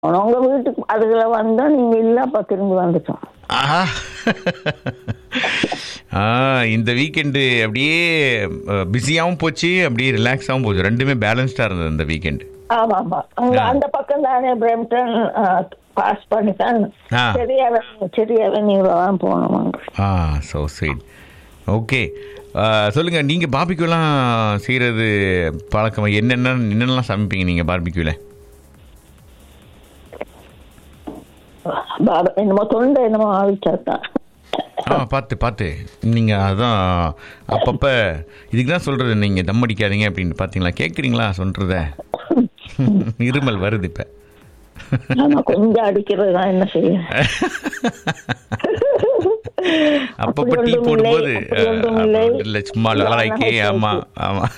உங்க வீட்டுக்கு அதுல வந்தா நீங்க இல்ல அப்ப திரும்பி வந்துட்டோம் ஆஹா ஆ இந்த வீக்கெண்டு அப்படியே பிஸியாகவும் போச்சு அப்படியே ரிலாக்ஸாகவும் போச்சு ரெண்டுமே பேலன்ஸ்டாக இருந்தது இந்த வீக்கெண்டு ஆமா ஆமா அங்க ஆ. அந்த பக்கம் தானே பிரம்டன் பாஸ் பண்ணித்தான் ஆ. பெரிய பெரிய அவென்யூல தான் போனோம் அங்க ஆ ஸோ ஸ்வீட் ஓகே சொல்லுங்கள் நீங்கள் பார்பிக்யூலாம் செய்கிறது பழக்கம் என்னென்ன என்னென்னலாம் சமைப்பீங்க நீங்கள் பார்பிக்யூவில் பாபா என்னமோ தொண்டை என்னமோ ஆவிச்சாத்தான் ஆ பார்த்து பார்த்து நீங்கள் அதான் அப்பப்போ இதுக்கு தான் சொல்கிறது நீங்கள் தம் அடிக்காதீங்க அப்படின்னு பார்த்தீங்களா கேட்குறீங்களா சொல்கிறத இருமல் வருது இப்போ ஆமா கொஞ்சம் அடிக்கிறது தான் என்ன செய்ய அப்பப்போ அப்படி டீ ஒன்றும் போடும்போது இல்லை, அப்படி ஒன்றும் இல்லை. இல்லை சும்மா லலாய்க்கே ஆமாம் ஆமாம்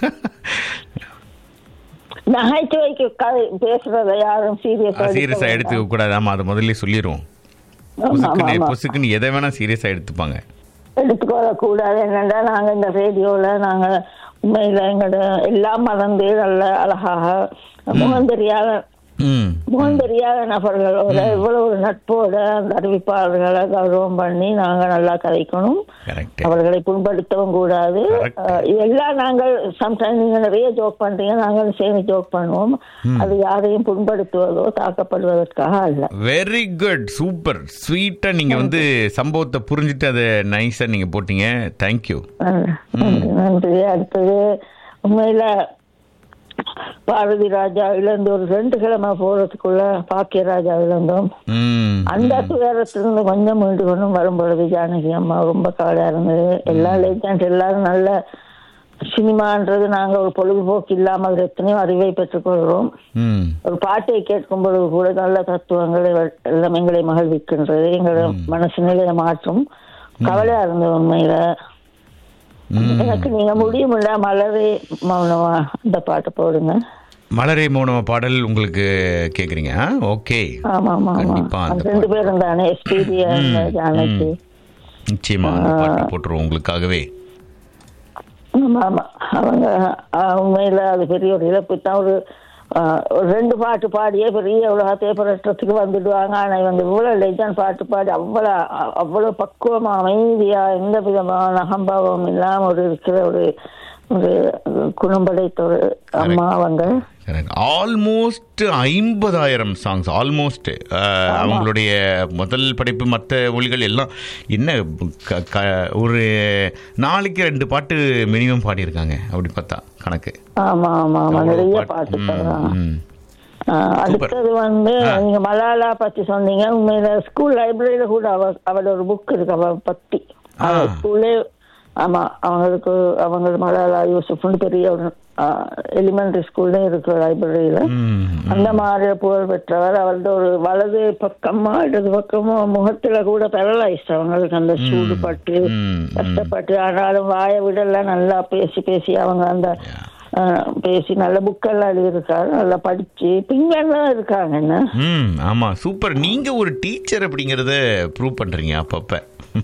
நகைச்சுவைக்கு கதை பேசுறத யாரும் சீரியஸா சீரியஸாக எடுத்துக்க கூடாது ஆமாம் அதை முதல்ல சொல்லிடுவோம் பொசுக்குன்னு பொசுக்குன்னு எதை வேணால் சீரியஸாக எடுத்துப்பாங்க எடுத்துக்கொள்ள கூடாது என்னடா நாங்க இந்த ரேடியோல நாங்க உண்மையில எங்களோட எல்லா மறந்து நல்ல அழகாக முகம் தெரியாத ம் முகம் தெரியாத நபர்களோட இவ்வளவு ஒரு நட்போட அந்த அறிவிப்பாளர்களை கௌரவம் பண்ணி நாங்க நல்லா கதைக்கணும் கரெக்ட் அவர்களை புண்படுத்தவும் கூடாது Correct. அஹ் இதெல்லாம் நாங்கள் சம்டைம் நீங்க நிறைய ஜோக் பண்றீங்க நாங்கள் சேர்ந்து ஜோக் பண்ணுவோம் அது யாரையும் புண்படுத்துவதோ தாக்கப்படுவதற்காக அல்ல வெரி குட் சூப்பர் ஸ்வீட்டாக நீங்கள் வந்து சம்பவத்தை புரிஞ்சுட்டு அதை நைஸாக நீங்கள் போட்டீங்க தேங்க்யூ நன்றி, நன்றி நன்றி அடுத்தது உண்மையில பாரதி ராஜா இழந்து ஒரு ரெண்டு கிழமை போறதுக்குள்ள பாக்கியராஜா இழந்தோம் ம் அந்த துயரத்திலிருந்து கொஞ்சம் மீண்டு கொண்டும் வரும்பொழுது ஜானகி அம்மா ரொம்ப கவலையா இருந்தது எல்லா லெஜண்ட் எல்லாரும் நல்ல சினிமான்றது நாங்க ஒரு பொழுதுபோக்கு இல்லாமல் எத்தனையோ அறிவை பெற்றுக்கொள்கிறோம் ம் ஒரு பாட்டை கேட்கும் பொழுது கூட நல்ல தத்துவங்களை வ- எல்லாம் எங்களை மகிழ்விக்கின்றது எங்களோட மனசு நிலையை மாற்றும் கவலையா இருந்தது உண்மையில ம் எனக்கு நீங்க முடியுமில்ல மலரே மௌனமா இந்த பாட்டை போடுங்க மலரே மௌனம பாடல் உங்களுக்கு கேட்குறீங்க ஓகே ஆமா ஆமா ஆமா கண்டிப்பா அந்த அந்த ரெண்டு பேரும் தானே எஸ்பிபி ஜானகி நிச்சயமா அந்த பாட்டு போட்டுருவோம் உங்களுக்காகவே ஆமா ஆமா அவங்க ஆஹ், உண்மையில அது பெரிய ஒரு இழப்பு தான் ஒரு ஆஹ், ஒரு ரெண்டு பாட்டு பாடியே பெரிய உலகத்தையே புரட்டுறதுக்கு வந்துடுவாங்க ஆனா இவங்க இவ்வளவு லெஜண்ட் பாட்டு பாடி அவ்வளவு அ- அவ்வளவு பக்குவமா அமைதியா எந்த விதமான அகம்பாவம் இல்லாம ஒரு இருக்கிற ஒரு ஒரு குணம் படைத்த ஒரு அம்மா அவங்க ஆல்மோஸ்ட் ஐம்பதாயிரம் சாங்ஸ் ஆல்மோஸ்ட் அவங்களுடைய முதல் படைப்பு மற்ற மொழிகள் எல்லாம் என்ன க- க- ஒரு நாளைக்கு ரெண்டு பாட்டு மினிமம் பாடியிருக்காங்க அப்படி பார்த்தா கணக்கு ஆமா ஆமா ஆமா அவ்வளவு நிறைய பாட்டு. பாட்டு ம், பாடுறாங்க ம். ஆஹ் அடுத்தது வந்து நீங்க மலாலா பத்தி சொன்னீங்க உண்மையில ஸ்கூல் லைப்ரரியில கூட அவ அவளோட ஒரு புக் இருக்கு அவ பத்தி ஆ. ஸ்கூல்லே ஆமா அவங்களுக்கு அவங்க மலாலா யூசுப்னு பெரிய ஒரு எலிமெண்டரி ஸ்கூல்ல இருக்கிற லைப்ரரியில ம், அந்த மாதிரி புகழ் பெற்றவர் அவரது ஒரு வலது பக்கமா இடது பக்கமோ முகத்துல கூட பெரலைஸ்ட் அவங்களுக்கு அந்த சூடு பட்டு ம், கஷ்டப்பட்டு ஆனாலும் வாயை விடல நல்லா பேசி பேசி அவங்க அந்த அஹ், பேசி நல்ல புக்கெல்லாம் எழுதியிருக்காரு நல்லா படிச்சு பிங்கெல்லாம் இருக்காங்க என்ன ம் ஆமாம் சூப்பர் நீங்கள் ஒரு டீச்சர் அப்படிங்கிறத ப்ரூவ் பண்ணுறீங்க அப்பப்போ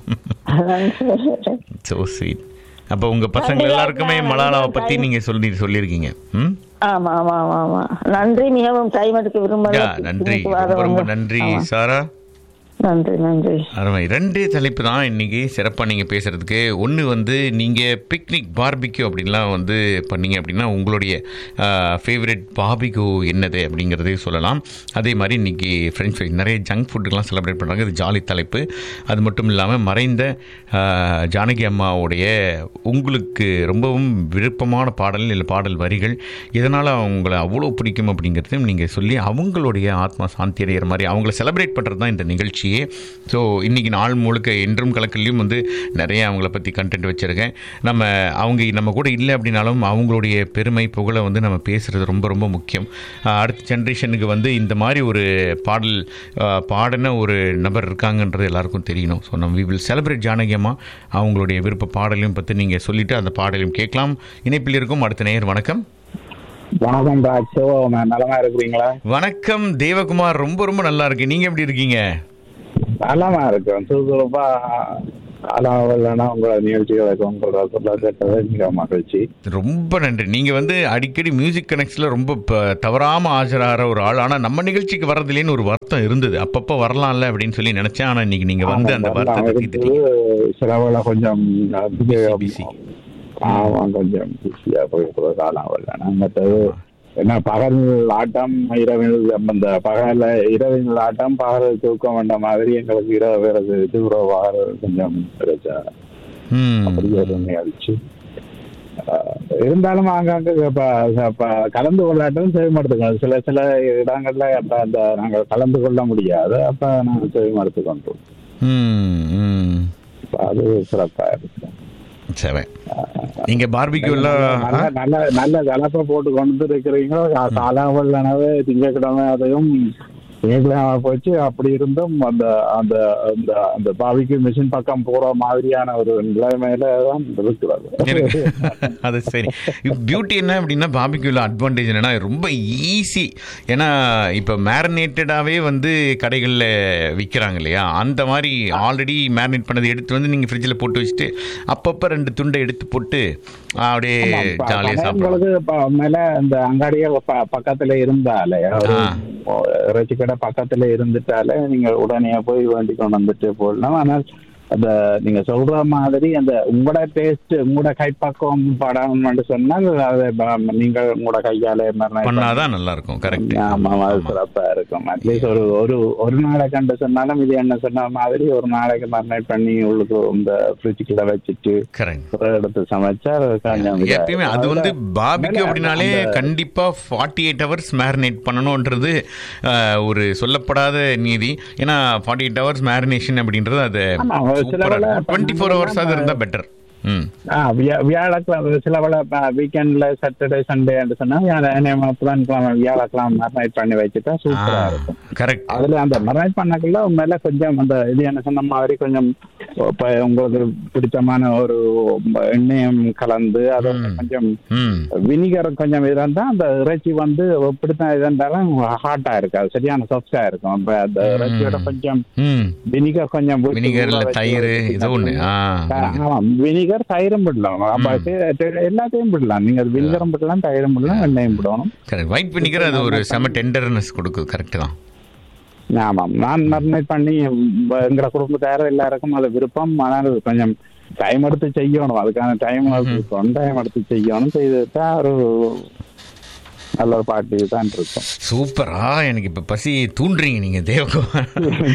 ஸோ ஸ்வீட் அப்போ உங்கள் பசங்க நன்றி, எல்லாருக்குமே நன்றி, மலாலாவை பற்றி நன்றி. நீங்கள் சொல்லி சொல்லியிருக்கீங்க ம் ஆமா ஆமா ஆமா ஆமா நன்றி மிகவும் டைம் எடுக்க விரும்பல யா நன்றி இன்னைக்கு ரொம்ப ரொம்ப வரவங்க. நன்றி ஆமா. சாரா நன்றி நன்றி அருமை ரெண்டே தலைப்பு தான் இன்னைக்கு சிறப்பாக நீங்கள் பேசுகிறதுக்கு ஒன்று வந்து நீங்கள் பிக்னிக் பார்பிக்யூ அப்படின்லாம் வந்து பண்ணீங்க அப்படின்னா உங்களுடைய ஃபேவரட் பார்பிக்யூ என்னது அப்படிங்கிறதே சொல்லலாம் அதே மாதிரி இன்னைக்கு ஃப்ரெஞ்ச் ஃப்ரைஸ் நிறைய ஜங்க் ஃபுட்டுலாம் செலிப்ரேட் பண்ணுறாங்க இது ஜாலி தலைப்பு அது மட்டும் இல்லாமல் மறைந்த ஆ, ஜானகி அம்மாவுடைய உங்களுக்கு ரொம்பவும் விருப்பமான பாடல் இல்லை பாடல் வரிகள் இதனால் அவங்கள அவ்வளோ பிடிக்கும் அப்படிங்கிறதையும் நீங்கள் சொல்லி அவங்களுடைய ஆத்மா சாந்தி அடைகிற மாதிரி அவங்கள செலிப்ரேட் பண்ணுறது தான் இந்த நிகழ்ச்சியே ஸோ இன்றைக்கி நாள் முழுக்க என்றும் கலக்கல்லையும் வந்து நிறைய அவங்கள பற்றி கண்டென்ட் வச்சுருக்கேன் நம்ம அவங்க நம்ம கூட இல்லை அப்படின்னாலும் அவங்களுடைய பெருமை புகழை வந்து நம்ம பேசுகிறது ரொம்ப ரொம்ப முக்கியம் ஆஹ் அடுத்த ஜென்ரேஷனுக்கு வந்து இந்த மாதிரி ஒரு பாடல் ஆஹ் பாடின ஒரு நபர் இருக்காங்கன்றது எல்லாருக்கும் தெரியணும் ஸோ நம்ம வி வில் செலிப்ரேட் ஜானகியம்மா அவங்களுடைய விருப்ப பாடலையும் பற்றி நீங்கள் சொல்லிவிட்டு அந்த பாடலையும் கேட்கலாம் இணைப்பில் இருக்கும் அடுத்த நேயர் வணக்கம் வணக்கம் ராஜ் சிவகுமார் நலமா இருக்கிறீங்களா வணக்கம் தேவகுமார் ரொம்ப ரொம்ப நல்லா இருக்கு நீங்கள் எப்படி இருக்கீங்க நலமா இருக்கேன் சுறுசுறுப்பா அதான் இல்லைன்னா உங்களோட நிகழ்ச்சிகளுக்கு உங்களோட சொல்ல கேட்டது மிக மகிழ்ச்சி ரொம்ப நன்றி நீங்கள் வந்து அடிக்கடி மியூசிக் கனெக்ட்ஸில் ரொம்ப ப- தவறாம ஆஜராகிற ஒரு ஆள் ஆனால் நம்ம நிகழ்ச்சிக்கு வர்றதுலேன்னு ஒரு வருத்தம் இருந்தது அப்பப்போ வரலாம்ல அப்படின்னு சொல்லி நினச்சேன் ஆனால் இன்னைக்கு நீங்கள் வந்து அந்த ஆமா, வருத்தத்தை அவருக்கு தீர்த்துட்டீங்க சிலவுல கொஞ்சம் busy. ஆமா கொஞ்சம் பிஸியா போயிருக்கிற காலம் இல்லைன்னா மற்றது என்ன பகல் ஆட்டம் இரவில் அந்த பகல இரவில் ஆட்டம் பகல் தூக்கம் வந்த மாதிரி எங்களுக்கு இரவு வேறு தூரமாக கொஞ்சம் பிரச்சனை ம் அப்படி ஒரு நிகழ்ச்சி ஆஹ் இருந்தாலும் ஆங்காங்க இப்ப இப்ப கலந்து கொள்ளாட்டும் செய்யமாடுத்துக்கணும் சில சில இடங்கள்ல அப்ப அந்த நாங்கள் கலந்து கொள்ள முடியாது அப்ப நாங்கள் செய்யமாடுத்து கொண்டோம் ம் ம் அப்ப அது சிறப்பா இருக்கும் சரி நீங்கள் பார்பிக்யூலாம் நல்ல நல்ல நல்ல கலப்பை போட்டு கொண்டு இருக்கிறீங்க காலாவல்லனவே திங்கக்கிழமை அதையும் திங்கக்கிழமை போச்சு அப்படி இருந்தும் அந்த அந்த அந்த அந்த பாவிக்கு மிஷின் பக்கம் போற மாதிரியான ஒரு நிலைமையில தான் இருக்கிறது இருக்கு. அது சரி பியூட்டி என்ன அப்படின்னா பாபிக்யூல அட்வான்டேஜ் என்னன்னா ரொம்ப ஈஸி ஏன்னா இப்போ மேரினேட்டடாகவே வந்து கடைகளில் விற்கிறாங்க இல்லையா அந்த மாதிரி ஆல்ரெடி மேரினேட் பண்ணதை எடுத்து வந்து நீங்கள் ஃப்ரிட்ஜில் போட்டு வச்சுட்டு அப்பப்போ ரெண்டு துண்டை எடுத்து போட்டு அப்படியே ஜாலியாக சாப்பிடலாம் உங்களுக்கு ப- மேல இந்த அங்காடியே ப- பக்கத்துல இருந்தாலே ஒரு ஆ. இறைச்சி கடை பக்கத்துல இருந்துட்டாலே நீங்க உடனே போய் வேண்டி கொண்டு வந்துட்டு போடலாம் ஆனால் அந்த நீங்க சொல்ற மாதிரி அந்த உங்களோட டேஸ்ட் உங்களோட கைப்பக்குவம் படம் சொன்னால் அதை ப- நீங்கள் உங்களோட கையால marinate பண்ணாதான் நல்லா இருக்கும் கரெக்ட் ஆமா அது சிறப்பா இருக்கும் அட்லீஸ்ட் ஒரு ஒரு ஒரு நாளை கண்டு சொன்னாலும் இது என்ன சொன்ன மாதிரி ஒரு நாளைக்கு மர்னைட் பண்ணி உள்ளுக்கு இந்த ஃப்ரிட்ஜுக்குள்ள வச்சுட்டு கரெக்ட் ஒரு எடுத்து சமைச்சா அது கொஞ்சம் இதா எப்பயுமே அது இருக்கும். வந்து பாபிக்கு மேல அப்படின்னாலே அந்த- கண்டிப்பா ஃபார்ட்டி எயிட் ஹவர்ஸ் மேரினேட் பண்ணணுன்றது அஹ், ஒரு சொல்லப்படாத நீதி ஏன்னா ஃபார்ட்டி எயிட் ஹவர்ஸ் மேரினேஷன் அப்படின்றது அது ஆமா, ஒரு சில வேளை டுவெண்ட்டி ஃபோர் ஹவர்ஸ் அது இருந்தால் பெட்டர் ம் ஆ, வியா- வியாழக்கிழமை சில வேளை வீக்கெண்ட்ல சாட்டர்டே சண்டே சொன்னா வியா- புதன்கிழமை வியாழக்கிழமை மர்னைட் பண்ணி வச்சுட்டா சூப்பரா இருக்கும் கரெக்ட் அதுல அந்த மர்னைட் பண்ணக்குள்ள உண்மையில கொஞ்சம் அந்த இது என்ன சொன்ன மாதிரி கொஞ்சம் இப்ப உங்களுக்கு பிடிச்சமான ஒரு எண்ணெயம் கலந்து அதை ம். கொஞ்சம் ம் வினிகர் கொஞ்சம் இருந்தா அந்த இறைச்சி வந்து எப்படித்தான் இது இருந்தாலும் ஹாட்டா இருக்காது சரியான சாஃப்டா இருக்கும் இப்ப அந்த ம். இறைச்சியோட கொஞ்சம் ம் வினிகர் கொஞ்சம் ஊத்தி வினிகர் ஊற இல்லை வச்சு தயிர் வச்சு இது ஒன்று ஆ ஆமா வினிகர் தயிரும் விடலாம் அப்ப தெ- தெ- எல்லாத்தையும் விடலாம் நீங்க வினிகரும் விடலாம் தயிரும் விடலாம் எண்ணெயும் விடணும் கரெக்ட் ஒயிட் வினிகர் அது ஒரு செம டெண்டர்னஸ் கொடுக்குது கரெக்ட் தான் ஆமாம் நான் மர்னேட் பண்ணி உம், எங்களை குடும்பத்தார எல்லாருக்கும் அது விருப்பம் ஆனால் கொஞ்சம் டைம் எடுத்து செய்யணும் அதுக்கான டைம் எடுத்து டைம் எடுத்து செய்யணும் செய்துட்டா ஒரு நல்ல ஒரு பாட்டு தான் இருக்கும் சூப்பரா எனக்கு இப்போ பசி தூண்டுறீங்க நீங்கள் தேவகுமார்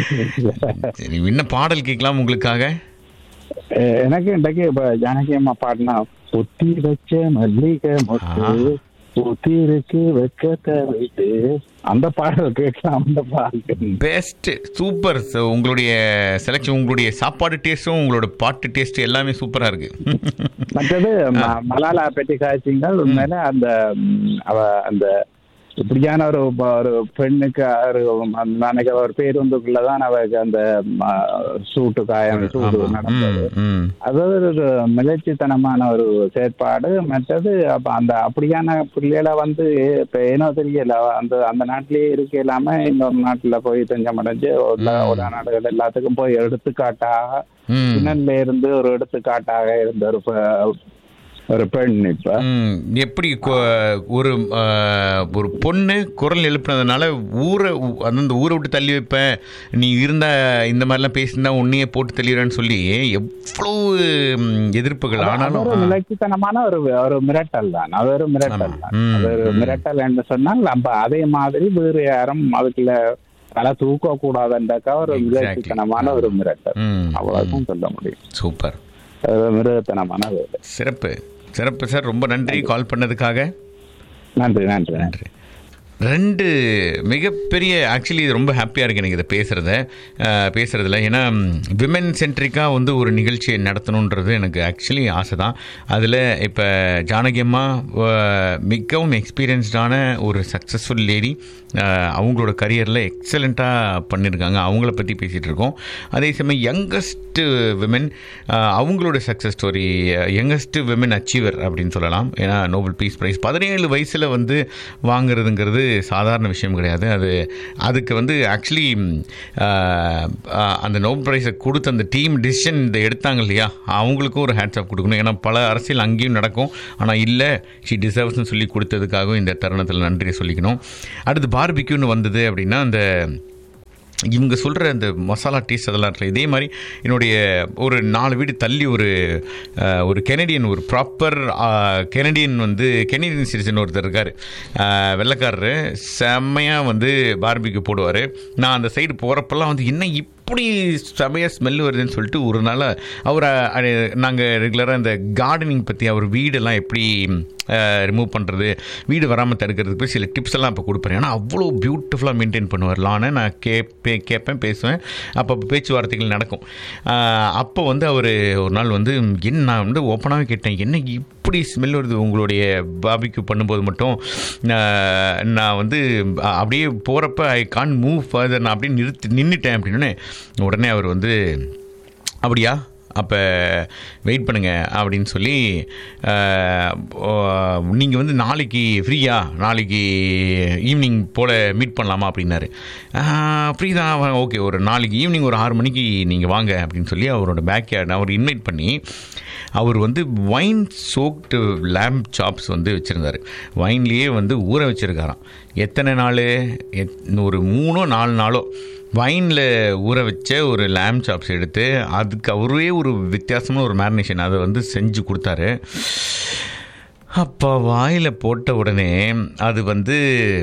சரி என்ன பாடல் கேட்கலாம் உங்களுக்காக எ- எனக்கு இன்றைக்கு இப்ப ஜானகி அம்மா பாடினா புத்தி வச்ச மல்லிகை மொட்டு புத்தி இருக்கு வெக்கத்தை விட்டு அந்த பாடல் கேட்கலாம் அந்த பாடல் பெஸ்ட் சூப்பர் உங்களுடைய செலக்ஷன் உங்களுடைய சாப்பாடு டேஸ்ட்டும் உங்களோட பாட்டு டேஸ்ட் எல்லாமே சூப்பரா இருக்கு மற்றது ம- மலாலா பெட்டி காய்ச்சிங்கள் உண்மையில அந்த ம், அவ அந்த இப்படியான ஒரு ப- ஒரு பெண்ணுக்கு ஒரு அந்த நினைக்க ஒரு பேருந்துக்குள்ளதான் அவருக்கு அந்த ம, சூட்டு காயம் சூடு ஆமா. நடந்தது ம், ம். அது ஒரு மிளர்ச்சித்தனமான ஒரு செயற்பாடு மற்றது அப்ப அந்த அப்படியான பிள்ளைகளை வந்து இப்ப ஏனோ தெரியல அந்த அந்த நாட்டிலேயே இருக்க இல்லாம இன்னொரு நாட்டுல போய் தஞ்சம் அடைஞ்சு உள்ள ஒரு நாடுகள் எல்லாத்துக்கும் போய் எடுத்துக்காட்டாக ம். பின்னல்ல இருந்து ஒரு எடுத்துக்காட்டாக இருந்த ஒரு பெ- ஒரு பெண் இப்ப ம், எப்படி கொ- ஒரு ஆஹ், ஒரு பொண்ணு குரல் எழுப்புனதுனால ஊரை ஊ- அந்த ஊரை விட்டு தள்ளி வைப்பேன் நீ இருந்தா இந்த மாதிரிலாம் பேசியிருந்தா உன்னையே போட்டு தள்ளிடுறேன்னு சொல்லி எவ்வளவு ம், எதிர்ப்புகள் அது ஆனாலும் ஒரு ஆ. நிலைக்குத்தனமான ஒரு ஒரு மிரட்டல் தான் அது ஒரு மிரட்டல் ஆமா. தான் ம், அது ஒரு ம். மிரட்டல் என்று சொன்னால் நம்ம அதே மாதிரி வேறு யாரும் அதுக்குள்ள தலை தூக்க கூடாதுன்றக்கா ஒரு Exactly. மிரட்சித்தனமான ஒரு மிரட்டல் ம், அவ்வளவுதான் சொல்ல முடியும் சூப்பர் அது மிருகத்தனமான வேலை சிறப்பு சிறப்பு சார் ரொம்ப நன்றி கால் பண்ணதுக்காக நன்றி நன்றி நன்றி நன்றி ரெண்டு மிகப்பெரிய ஆக்சுவலி இது ரொம்ப ஹாப்பியாக இருக்கு எனக்கு இதை பேசுகிறத பேசுகிறதுல ஏன்னா விமன் சென்ட்ரிக்காக வந்து ஒரு நிகழ்ச்சியை நடத்தணுன்றது எனக்கு ஆக்சுவலி ஆசை தான் அதில் இப்போ ஜானகி அம்மா அஹ், மிகவும் எக்ஸ்பீரியன்ஸ்டான ஒரு சக்ஸஸ்ஃபுல் லேடி அஹ், அவங்களோட கரியரில் எக்ஸலண்ட்டாக பண்ணியிருக்காங்க அவங்கள பற்றி பேசிகிட்டு இருக்கோம் அதே சமயம் யங்கஸ்ட் விமன் அவங்களோட success story youngest women achiever அப்படின்னு சொல்லலாம் ஏன்னா நோபல் பீஸ் ப்ரைஸ் பதினேழு வயசில் வந்து வாங்குறதுங்கிறது சாதாரண விஷயம் கிடையாது அது அதுக்கு வந்து ஆக்சுவலி அந்த நோபல் ப்ரைஸை கொடுத்த அந்த டீம் டிசிஷன் இந்த எடுத்தாங்க இல்லையா அவங்களுக்கும் ஒரு ஹேட்ஸ் ஆஃப் கொடுக்கணும் ஏன்னா பல அரசியல் அங்கேயும் நடக்கும் ஆனால் இல்லை ஷி டிசர்வ்ஸ்னு சொல்லி கொடுத்ததுக்காகவும் இந்த தருணத்தில் நன்றி சொல்லிக்கணும் அடுத்து பார்பிக்யூன்னு வந்தது அப்படின்னா அந்த இவங்க சொல்கிற அந்த மசாலா டேஸ்ட் அதெல்லாம் இருக்குல்ல இதே மாதிரி என்னுடைய ஒரு நாலு வீடு தள்ளி ஒரு அஹ், ஒரு கெனடியன் ஒரு ப்ராப்பர் கெனடியன் வந்து கெனடியன் சிட்டிசன் ஒருத்தர் இருக்கார் வெள்ளைக்காரரு செம்மையாக வந்து பார்பிக்கு போடுவார் நான் அந்த சைடு போகிறப்பெல்லாம் வந்து என்ன இப்படி செமையாக ஸ்மெல் வருதுன்னு சொல்லிட்டு ஒரு நாள் அவர் நாங்கள் ரெகுலராக இந்த கார்டனிங் பற்றி அவர் வீடெல்லாம் எப்படி ரிமூவ் பண்ணுறது வீடு வராமல் தடுக்கிறதுக்கு போய் சில டிப்ஸ் எல்லாம் இப்போ கொடுப்பேன் ஏன்னா அவ்வளோ பியூட்டிஃபுல்லாக மெயின்டைன் பண்ணுவார் லானை நான் கேப்பே கேட்பேன் பேசுவேன் அப்போ பேச்சுவார்த்தைகள் நடக்கும் ஆஹ் அப்போ வந்து அவர் ஒரு நாள் வந்து என்ன நான் வந்து ஓப்பனாகவே கேட்டேன் என்ன இப்படி ஸ்மெல் வருது உங்களுடைய பாபிக்கு பண்ணும்போது மட்டும் ஆஹ் நான் வந்து அ- அப்படியே போகிறப்ப ஐ கான் மூவ் ஃபர்தர் நான் அப்படியே நிறுத்தி நின்றுட்டேன் அப்படின்னு உடனே அவர் வந்து அப்படியா அப்போ வெயிட் பண்ணுங்க அப்படின்னு சொல்லி நீங்கள் வந்து நாளைக்கு ஃப்ரீயா நாளைக்கு ஈவினிங் போல் மீட் பண்ணலாமா அப்படின்னாரு ஃப்ரீ தான் ஓகே ஒரு நாளைக்கு ஈவினிங் ஒரு ஆறு மணிக்கு நீங்கள் வாங்க அப்படின்னு சொல்லி அவரோட பேக் யார்ட் அவர் இன்வைட் பண்ணி அவர் வந்து வைன் சோக்டு லேம்ப் சாப்ஸ் வந்து வச்சுருந்தார் வைன்லேயே வந்து ஊற வச்சுருக்காராம் எத்தனை நாள் எத் ஒரு மூணோ நாலு நாளோ வைனில் ஊற வச்ச ஒரு லேம் சாப்ஸ் எடுத்து அதுக்கு அவரே ஒரு வித்தியாசமான ஒரு மேரினேஷன் அதை வந்து செஞ்சு கொடுத்தாரு அப்போ வாயில் போட்ட உடனே அது வந்து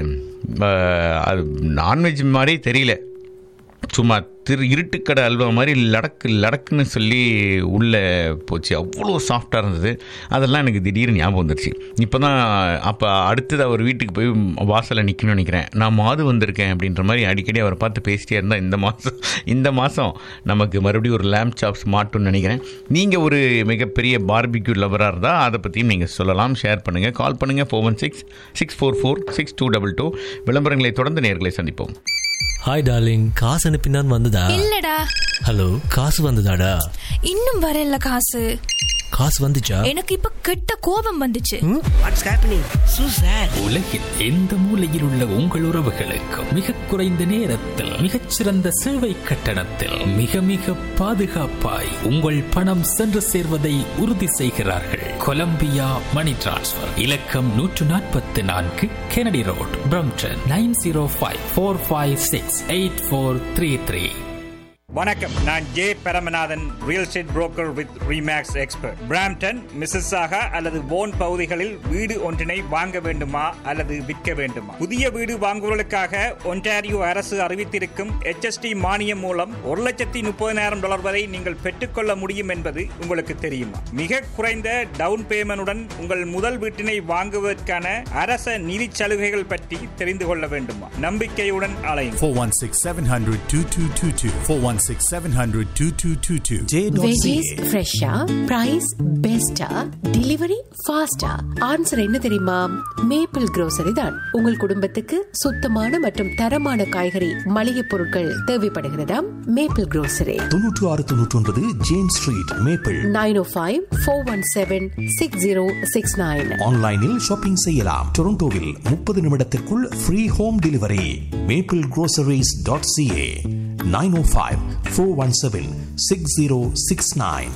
அஹ், அது நான்வெஜ் மாதிரி தெரியல சும்மா திரு இருட்டுக்கடை அல்வா மாதிரி லடக்கு லடக்குன்னு சொல்லி உள்ளே போச்சு அவ்வளோ சாஃப்டாக இருந்தது அதெல்லாம் எனக்கு திடீர்னு ஞாபகம் வந்துருச்சு இப்போ தான் அப்போ அடுத்தது அவர் வீட்டுக்கு போய் வாசலில் நிற்கணும்னு நினைக்கிறேன் நான் மாது வந்திருக்கேன் அப்படின்ற மாதிரி அடிக்கடி அவரை பார்த்து பேசிட்டே இருந்தால் இந்த மாதம் இந்த மாதம் நமக்கு மறுபடியும் ஒரு லேம்ப் சாப்ஸ் மாட்டும்னு நினைக்கிறேன் நீங்கள் ஒரு மிகப்பெரிய பார்பிக்யூ லவராக இருந்தால் அதை பற்றியும் நீங்கள் சொல்லலாம் ஷேர் பண்ணுங்கள் கால் பண்ணுங்கள் four one six six four four six two double two விளம்பரங்களை தொடர்ந்து நேர்களை சந்திப்போம் ஹாய் டார்லிங் காசு அனுப்பினான் வந்ததா இல்லடா ஹலோ காசு வந்ததாடா இன்னும் வரல காசு காசு வந்துச்சா எனக்கு இப்ப கெட்ட கோபம் வந்துச்சு வாட்ஸ் ஹேப்பனிங் சூ சார் உலகில் எந்த மூலையில் உள்ள உங்கள் உறவுகளுக்கும் மிக குறைந்த நேரத்தில் மிகச்சிறந்த சேவை கட்டணத்தில் மிக மிக பாதுகாப்பாய் உங்கள் பணம் சென்று சேர்வதை உறுதி செய்கிறார்கள் கொலம்பியா மணி டிரான்ஸ்ஃபர் இலக்கம் நூற்று நாற்பத்தி நான்கு Kennedy Road Brampton nine zero five four five six eight four three three வணக்கம் நான் J Paramanathan real estate broker with Remax expert Brampton Mississauga அல்லது போன் பகுதிகளில் வீடு ஒன்றினை வாங்க வேண்டுமா அல்லது விற்க வேண்டுமா புதிய வீடு வாங்குவதற்காக ஒன்டாரியோ அரசு அறிவித்திருக்கும் HST மானியம் மூலம் ஒரு லட்சத்தி முப்பதினாயிரம் டாலர் வரை நீங்கள் பெற்றுக்கொள்ள முடியும் என்பது உங்களுக்கு தெரியுமா மிக குறைந்த டவுன் பேமெண்டுடன் உங்கள் முதல் வீட்டினை வாங்குவதற்கான அரச நிதி சலுகைகள் பற்றி தெரிந்து கொள்ள வேண்டுமா நம்பிக்கையுடன் அலையுங்கள் 416 700 2222. 416 700 2222. வெஜிஸ் ஃப்ரெஷ்ஷா பிரைஸ் பெஸ்டா டெலிவரி ஃபாஸ்டா ஆன்சர் என்ன தெரியுமா மேப்பிள் grocery தான் உங்கள் குடும்பத்துக்கு சுத்தமான மற்றும் தரமான காய்கறி மளிகை பொருட்கள் தேவைப்படுகிறதாம் மேப்பிள் grocery தொன்னூற்று ஆறு தொன்னூற்றி ஒன்பது James Street Maple nine O five four one seven six zero six nine ஆன்லைனில் ஷாப்பிங் செய்யலாம் டொரண்டோவில் முப்பது நிமிடத்திற்குள் free home delivery Maple groceries dot CA nine O five four one seven six zero six nine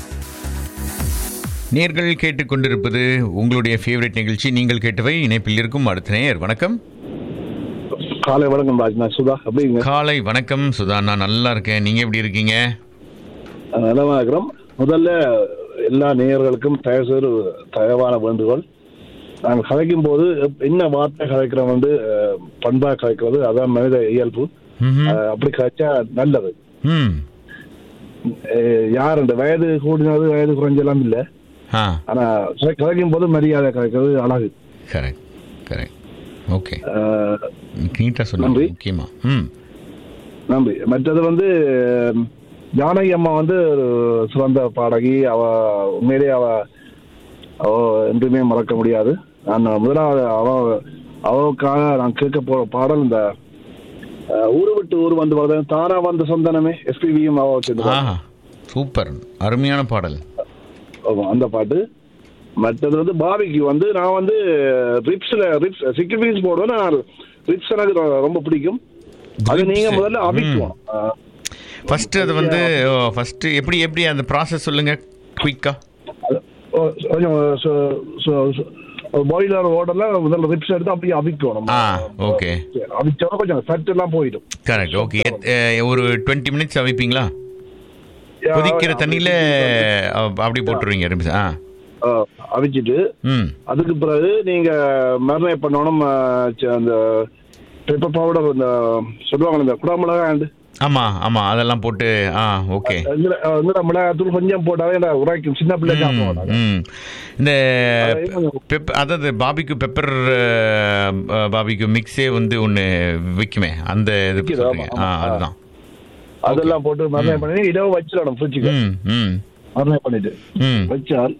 நேர்கள் கேட்டுக்கொண்டிருப்பது உங்களுடைய favourite நிகழ்ச்சி நீங்கள் கேட்டவை இணைப்பில் இருக்கும் அடுத்த நேயர் வணக்கம் காலை வணக்கம் ராஜ் நான் சுதா அப்படிங்க காலை வணக்கம் சுதா நான் நல்லா இருக்கேன் நீங்க எப்படி இருக்கீங்க நலமா இருக்கிறோம் முதல்ல எல்லா நேயர்களுக்கும் தயவு செய்து ஒரு தயவான வேண்டுகோள் நாங்கள் கதைக்கும் போது என்ன வார்த்தை கதைக்கிறோம் வந்து அஹ், பண்பா கதைக்கிறது அதான் மனித இயல்பு ம்ஹும். அஹ், அப்படி கதைச்சா நல்லது ம் அஹ், யார் இந்த வயது கூடினது வயது குறைஞ்செல்லாம் இல்லை ஆ ஆனா கதை- கதைக்கும் போது மரியாதை கதைக்கிறது அழகு கரெக்ட் கரெக்ட் ஓகே அஹ், நீட்டாக சொன்னீங்க நன்றி. முக்கியமா ம் நன்றி மற்றது வந்து அஹ், ஜானகி அம்மா வந்து ஒரு சிறந்த பாடகி அவ உண்மையிலேயே அவ அவ என்றுமே மறக்க முடியாது நான் முதலாவது அவ அவருக்காக நான் கேட்க போற பாடல் இந்த அஹ், ஊரு விட்டு ஊர் வந்து வரது தாரா வந்த சொந்தனமே எஸ்பிவியும் அவ வச்சிருந்தாங்க ஆஹா சூப்பர் அருமையான பாடல் ஆமா, அந்த பாட்டு மற்றது வந்து பாபிக்கு வந்து நான் வந்து ரிப்ஸ்ல ரிப்ஸ் சிக்கன் பீஸ் போடுவேன் நான் ரிப்ஸ் எனக்கு ரொ- ரொம்ப பிடிக்கும் அது நீங்க Ribs. முதல்ல அவிக்கணும் ஃபர்ஸ்ட் அது வந்து ஃபர்ஸ்ட் எப்படி எப்படி அந்த ப்ராசஸ் சொல்லுங்க குயிக்கா கொஞ்சம் பாய்லர் ஓடல முதல்ல ரிப்ஸ் எடுத்து அப்படியே அவிக்கணும் ஆ ஓகே அவிச்சோட கொஞ்சம் ஃபட் எல்லாம் போயிடும் கரெக்ட் ஓகே ஒரு டுவெண்ட்டி மினிட்ஸ் அவிப்பீங்களா கொதிக்கிற தண்ணியில அஹ், அப்படி போட்டுருவீங்க ரிம்ஸ் ஆ அஹ், அவிச்சிட்டு ம் அதுக்கு பிறகு நீங்க மரினேட் பண்ணணும் அஹ், ச- அந்த பெப்பர் பவுடர் இந்த சொல்லுவாங்க இந்த குடமிளகா ஆண்டு ஆமா ஆமா அதெல்லாம் போட்டு ஆ ஓகே இந்த மிளகாத்தூள் கொஞ்சம் போட்டாவே இந்த உரைக்கும் சின்ன பிள்ளை சாப்பிடுவாங்க ம் இந்த பெப் அதாவது பாபிக்கு பெப்பர் பாபிக்கு மிக்ஸே வந்து ஒன்று விற்குமே அந்த இது விக்குது, சொல்றீங்க ஆமா, ஆ ஆமா. அதுதான் அதெல்லாம் போட்டு மரினேட் பண்ணி இடவு வச்சிடணும் ஃப்ரிட்ஜுக்கு ம் ம் மரினேட் பண்ணிட்டு ம் வச்சால்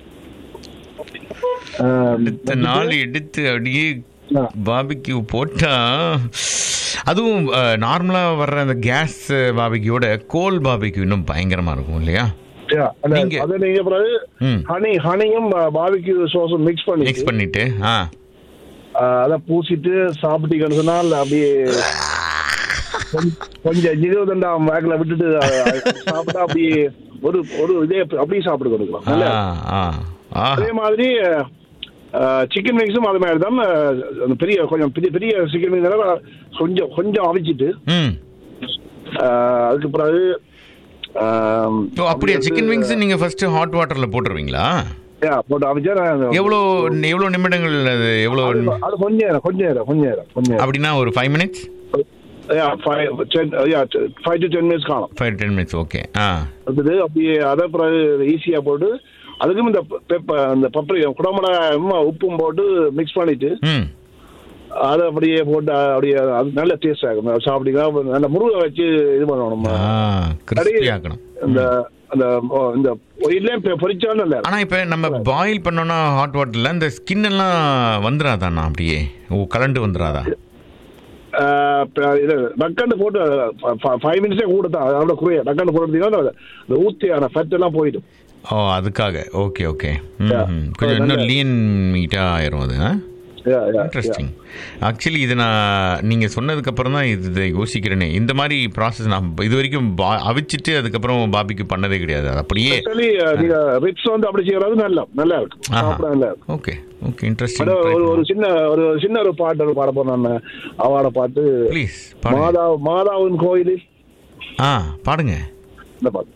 அஹ், அடுத்த நாள் எடுத்து அப்படியே பாபிக்யூ போட்டா அதுவும் நார்மலாக வர்ற அந்த கேஸ் பாபிக்யூட கோல் பாபிக்யூ இன்னும் பயங்கரமா இருக்கும் இல்லையா yeah, அந்த- அதை நீங்க பிறகு ம் ஹனி ஹனியும் பாபிக்கு சோஸும் மிக்ஸ் பண்ணி மிக்ஸ் பண்ணிட்டு ஆ அதை பூசிட்டு சாப்பிட்டீங்கன்னு சொன்னால் அப்படியே கொஞ்ச- கொஞ்சம் இருபத்தெண்டாம் வேக்கில் விட்டுட்டு அஹ், அஹ், சாப்பிட்டா அப்படியே ஒரு ஒரு இதே அப்படியே சாப்பிட்டு கொடுக்கலாம் நல்லா ஆ ஆ அதே மாதிரி சிக்கன் மிக்ஸும் அது மாதிரி தான் அஹ், அந்த பெரிய கொஞ்சம் பெரிய பெரிய சிக்கன் மிக்ஸ் கொஞ்சம் கொஞ்சம் அவிச்சிட்டு ம் அஹ், அதுக்கு பிறகு அஹ், ஓ அப்படியா அப்படி சிக்கன் வந்து- விங்ஸ் நீங்க ஃபர்ஸ்ட் ஹாட் வாட்டர்ல போட்டுருவீங்களா Yeah, போட்டு அவிச்சா நான் எவ்வளோ எவ்வளோ நிமிடங்கள் அது எவ்வளோ அது- அது கொஞ்ச நேரம் கொஞ்ச நேரம் கொஞ்ச நேரம் கொஞ்ச நேரம் அப்படின்னா ஒரு five minutes Yeah, five, ten, yeah, five to ten minutes காணும் ஃபைவ் டென் மினிட்ஸ் ஓகே ஆ அடுத்தது அப்படியே அதை பிறகு ஈஸியாக போட்டு அதுக்கும் இந்த பெப்ப அந்த பப்பரி குடமிளகாயும் உப்பும் போட்டு மிக்ஸ் பண்ணிட்டு ம் அதை அப்படியே போட்டு அப்படியே அது நல்ல டேஸ்ட் ஆகும் சாப்பிட்டீங்கன்னா நல்ல முருகை வச்சு இது பண்ணணும் ஆ கிறிஸ்பி ஆக்கணும் இந்த அந்த ஓ, இந்த இல்லையே பொரிச்சாலும் நல்லா இருக்கும். ஆனா இப்ப நம்ம பாயில் பண்ணோம்னா ஹாட் வாட்டர்ல இந்த ஸ்கின் எல்லாம் வந்துடாதாண்ணா அப்படியே ஓ கலண்டு வந்துடாதா ஆஹ் இப்ப இது டக்கண்டு போட்டு ஃபைவ் மினிட்ஸே கூட தான் அதோட குறைய டக்கண்டு போட்டுட்டீங்கன்னா அந்த- அந்த ஊத்தியான ஃபட் எல்லாம் போயிடும் ஓ அதுக்காக ஓகே ஓகே ம் Yeah. ம். கொஞ்சம் இன்னும் நல்ல- லீன் மீட்டா ஆயிரும் அது Yeah, yeah, இன்ட்ரெஸ்டிங் ஆக்சுவலி இது நான் நீங்க சொன்னதுக்கு அப்புறம் தான் இது இதை யோசிக்கிறேனே இந்த மாதிரி ப்ராசஸ் நான் இது வரைக்கும் பா- அவிச்சிட்டு அதுக்கப்புறம் பாபிக்கு பண்ணதே கிடையாது அது அப்படியே ஆக்சுவலி நீங்க ரிப்ஸ் வந்து அப்படி செய்யறது நல்லா நல்லா இருக்கும் ஆஹா. சாப்பிட நல்லா இருக்கும் ஓகே ஓகே இன்ட்ரெஸ்டிங் அட, ஒரு ஒரு சின்ன ஒரு சின்ன ஒரு பாட்டு ஒரு பாட போறேன் நான் அவாட பாட்டு ப்ளீஸ் மாதா மாதாவின் கோயிலில் ஆ பாடுங்க இந்த பாட்டு